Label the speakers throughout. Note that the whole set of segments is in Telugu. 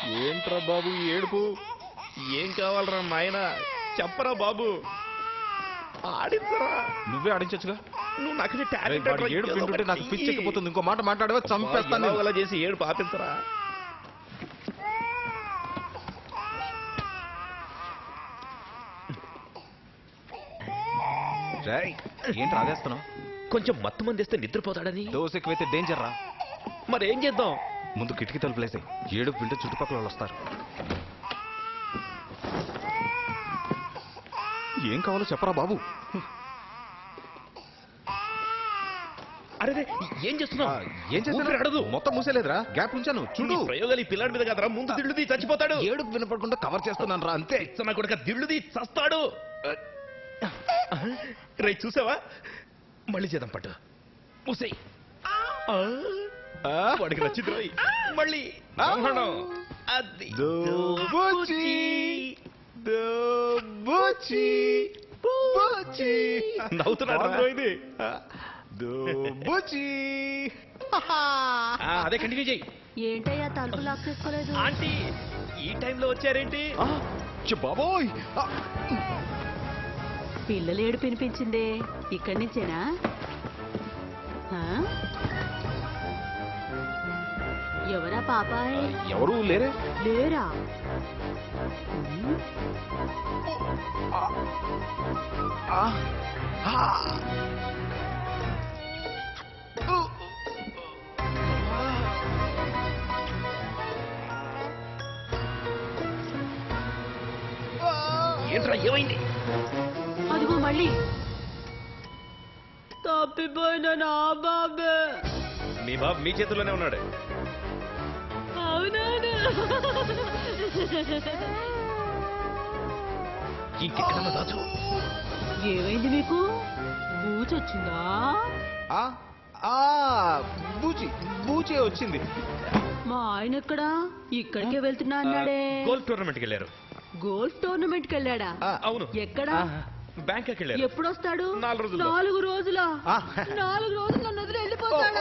Speaker 1: ఏంట్రా బాబు ఈ ఏడుపు
Speaker 2: ఏం కావాలరా నాయన చెప్పరా బాబు ఆడించరా
Speaker 1: నువ్వే ఆడించచ్చుగా
Speaker 2: నువ్వు నాకు
Speaker 1: అరే, వాడి ఏడుపు వింటుంటే నాకు పిచ్చి ఎక్కిపోతుంది ఇంకో మాట మాట్లాడవా చంపేస్తాను నేను.
Speaker 2: అలా చేసి ఏడు పాపించరా
Speaker 1: రేయ్, ఏంటి రాదేస్తున్నావు
Speaker 2: కొంచెం మత్తు మంది ఇస్తే నిద్రపోతాడని
Speaker 1: దోశ ఎక్కువైతే డేంజర్ రా
Speaker 2: మరి ఏం చేద్దాం
Speaker 1: ముందు కిటికీ తలుపులేసాయి ఏడుపు వింటే చుట్టుపక్కల వాళ్ళు వస్తారు ఏం కావాలో చెప్పరా బాబు
Speaker 2: అరే రే, ఏం
Speaker 1: ఆ,
Speaker 2: చేస్తున్నావు
Speaker 1: ఏం చేస్తాను
Speaker 2: ఊపిరి ఆడదు.
Speaker 1: మొత్తం మూసేలేదురా గ్యాప్ ఉంచాను చూడు
Speaker 2: నీ ప్రయోగాలు ఈ పిల్లాడి మీద కదరా ముందు దిళ్ళుది చచ్చిపోతాడు
Speaker 1: ఏడుపు వినపడకుండా కవర్ చేస్తున్నాను రా అంతే
Speaker 2: నా కొడుక దిళ్ళుది చస్తాడు రే చూసావా మళ్ళీ చేద్దాం పట్టు మూసేయ్
Speaker 1: ఆ?
Speaker 2: వాడికి నచ్చింది రోయ్ మళ్ళీ
Speaker 1: ఆ.
Speaker 2: బ్రహ్మాండం. అది
Speaker 1: దోబుచి, దోబుచి, బుచి.
Speaker 2: నవ్వుతున్నాడు రా.
Speaker 1: బాగుందిరా ఇది ఆ, దోబుచి.
Speaker 2: ఆ, అదే కంటిన్యూ చేయి
Speaker 3: ఏంటయ్యా తలుపు లాక్ చేసుకోలేదు
Speaker 2: ఆంటీ ఈ టైంలో వచ్చారేంటి
Speaker 1: ఆ, ఛ, బాబోయ్ ఆ,
Speaker 3: పిల్లలు ఏడు వినిపించిందే ఇక్కడి నుంచేనా ఆ? ఎవరా పాపాయ్
Speaker 1: ఎవరు లేరే
Speaker 3: లేరా ఉమ్,
Speaker 1: ఆ, ఆ. ఊ.
Speaker 2: ఏంట్రా ఏమైంది
Speaker 3: అదిగో మళ్ళీ తప్పిపోయిన నా బాబే
Speaker 2: మీ బాబు మీ చేతుల్లోనే ఉన్నాడు
Speaker 3: అవునాను
Speaker 2: ఇంకెక్కడన్నా దాచు
Speaker 3: ఏమైంది మీకు బూచొచ్చిందా
Speaker 1: ఆ, ఆ, బూచి బూచే వచ్చింది
Speaker 3: మా ఆయన ఎక్కడా ఇక్కడికే వెళ్తున్నా అన్నాడే
Speaker 2: గోల్ఫ్ టోర్నమెంట్కి వెళ్ళారు
Speaker 3: గోల్ఫ్ టోర్నమెంట్ కి వెళ్ళాడా
Speaker 1: ఆ,
Speaker 2: అవును
Speaker 3: ఎక్కడా
Speaker 2: బ్యాంకాక్ వెళ్ళారు
Speaker 3: ఎప్పుడు వస్తాడు
Speaker 2: నాలుగు రోజుల్లో.
Speaker 3: నాలుగు రోజుల
Speaker 1: ఆ.
Speaker 3: నాలుగు రోజులు నన్ను వదిలి వెళ్ళిపోతాడా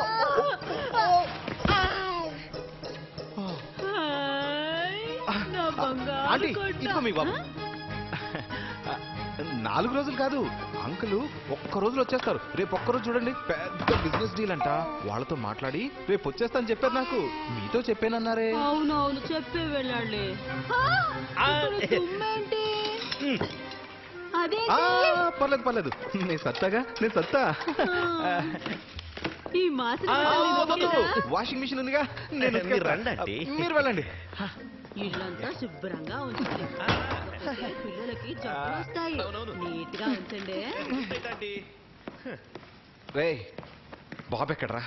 Speaker 3: హాయ్, నా బంగారు
Speaker 1: ఆంటీ
Speaker 3: కొండ.
Speaker 1: ఇదిగో మీ బాబు
Speaker 3: ఆ?
Speaker 1: నాలుగు రోజులు కాదు అంకులు ఒక్క రోజులో వచ్చేస్తారు రేపు ఒక్క రోజు చూడండి పెద్ద బిజినెస్ డీల్ అంట వాళ్ళతో మాట్లాడి రేపు వచ్చేస్తాను చెప్పారు నాకు మీతో చెప్పానన్నారే
Speaker 3: అవునవును చెప్పే వెళ్ళాడులే ఆ,
Speaker 2: ఆ.
Speaker 3: ఇక్కడ తుమ్మేంటి అదే
Speaker 1: ఆ, పర్లేదు పర్లేదు నేను సత్తాగా నేను సత్తా
Speaker 3: ఈ మాత్రం
Speaker 2: ఆ,
Speaker 3: పిల్లలు
Speaker 2: వద్దు,
Speaker 3: ఇవ్వరా?
Speaker 1: వాషింగ్ మిషన్ ఉందిగా నేను
Speaker 2: మీరు
Speaker 1: ఉతికేస్తా.
Speaker 2: రండి ఆంటీ.
Speaker 1: మీరు వెళ్ళండి
Speaker 3: ఇల్లంతా శుభ్రంగా ఉంచండి పిల్లలకి జబ్బులు వస్తాయి
Speaker 2: అవునవును.
Speaker 3: నీట్ గా ఉంచండి
Speaker 2: ఏంటండి?
Speaker 1: రే బాబు ఎక్కడరా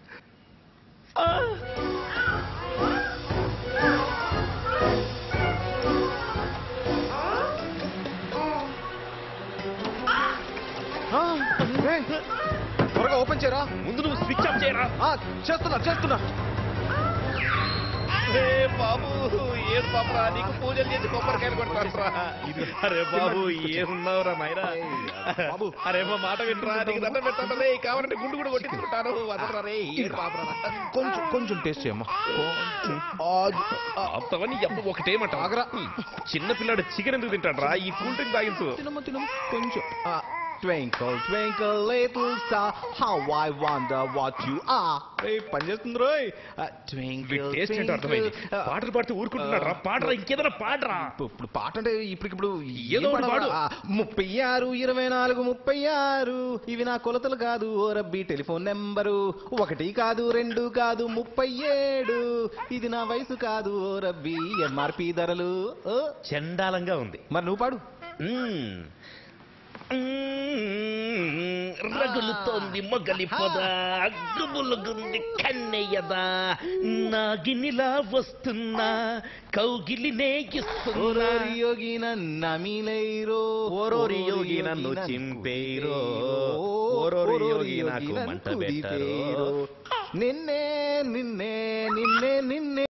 Speaker 1: ఆ, రేయ్, త్వరగా ఓపెన్ చేయరా
Speaker 2: ముందు నువ్వు స్విచ్ ఆఫ్ చేయరా
Speaker 1: ఆ, చేస్తున్నా చేస్తున్నా
Speaker 2: రే బాబు ఏం పాపరా నీకు పూజలు చేసి కొబ్బరికాయలు కొడతారా అరే బాబు ఏమున్నావురా నాయనా
Speaker 1: బాబు.
Speaker 2: అరే మా మాట వినరా నీకు దండం పెట్టండి రే కావాలంటే గుండు కూడా కొట్టించుకుంటాను వదలరా రే ఏడు పాపరా
Speaker 1: కొంచెం కొంచెం టేస్ట్ చేయమ్మా కొంచెం ఆ,
Speaker 2: ఆపుతావని ఎప్పుడు ఒకటేమంట
Speaker 1: ఆగరా.
Speaker 2: చిన్న పిల్లాడు చికెన్ ఎందుకు తింటాడు ఈ కూల్ డ్రింక్ తాగించు
Speaker 1: తినమ్మా తినమ్మా కొంచెం ఆ, Twinkle, twinkle, little star, how I wonder what you are. ఏయ్, పని చేస్తుంది రోయ్ ఆ, twinkle,
Speaker 2: టేస్ట్ ఏంటో అర్థమైంది
Speaker 1: twinkle, ఆ,
Speaker 2: పాటలు పాడుతూ ఊరుకుంటున్నాడు రా పాడరా ఇంకేదైనా పాడరా
Speaker 1: ఇప్పుడు ఇప్పుడు పాట అంటే ఇప్పటికిప్పుడు
Speaker 2: ఏదో ఒకటి పాడు.
Speaker 1: ముప్పై ఆరు ఇరవై నాలుగు ముప్పై ఆరు ఇవి నా కొలతలు కాదు ఓ రబ్బీ టెలిఫోన్ నెంబరు ఒకటి కాదు రెండు కాదు ముప్పై ఏడు ఇది నా వయసు కాదు ఓ రబ్బీ ఎంఆర్పి ధరలు ఓ,
Speaker 2: చండాలంగా ఉంది
Speaker 1: మరి నువ్వు పాడు
Speaker 2: మ్మ్. మ్మ్. రగులుతోంది మొగలి పొద అగ్గుములుగుంది కన్నయ్యదా నాగినిలా వస్తున్నా కౌగిలి నేగిస్తున్నా
Speaker 1: ఓరోరి యోగి నన్నమిలైరో
Speaker 2: ఓరోరి యోగి నన్ను చింపేరో. ఓరోరి యోగి నాకు మంట పెట్టరో.
Speaker 1: నిన్నే నిన్నే నిన్నే నిన్నే